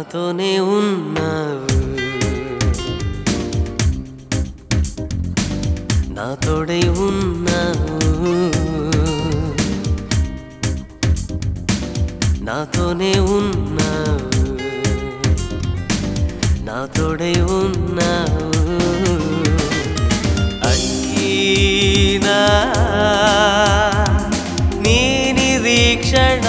నాతోనే ఉన్నావు నా తోడై ఉన్నావు నాతోనే ఉన్నావు నా తోడై ఉన్నావు అయినా నీ నిరీక్షణ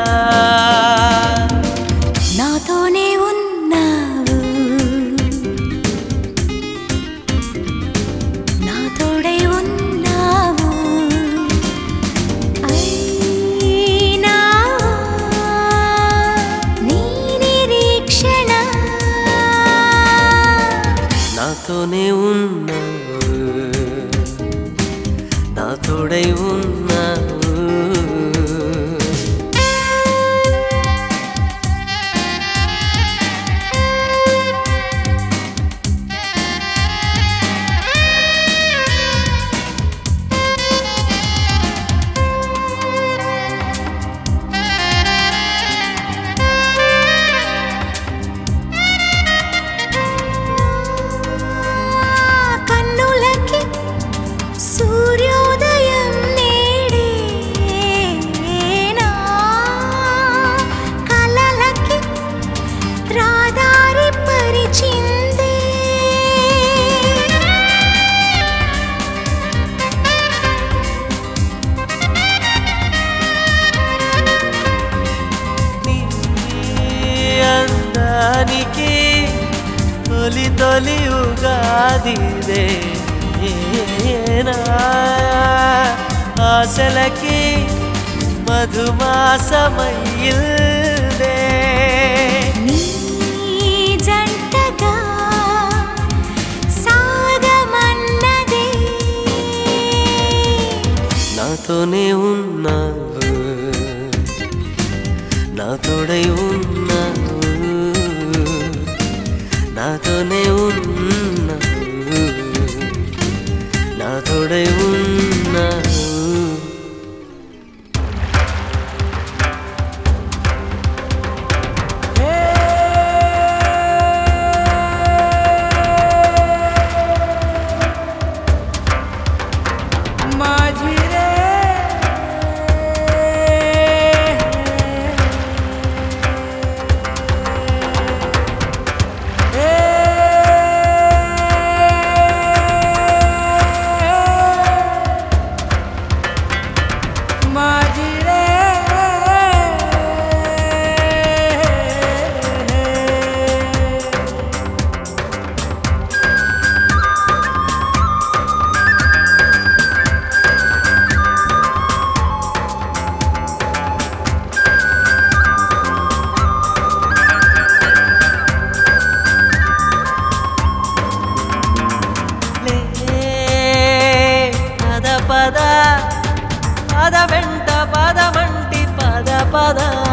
నాతోనే ఉన్నావు నా తోడై ఉన్నావు అయినా నీ నిరీక్షణ నాతోనే ఉన్నావు నా తోడై ఉన్నావు కన్నులకి సూర్యోదయం నేడేనా కలలకి రాదారి పరిచిందే నీ అందానికి తొలి తొలి ఉగాదిదే ఆశలకి మధుమాసమయ్యిల్దే నీ జంటగా సాగమన్నదే నాతోనే ఉన్నావు నా తోడై ఉన్నావు నాతోనే ఉన్నావు నా తోడై ఉన్నావు माझी रे माझी रे లే పద పద పద వెంట పదమంటి పద పద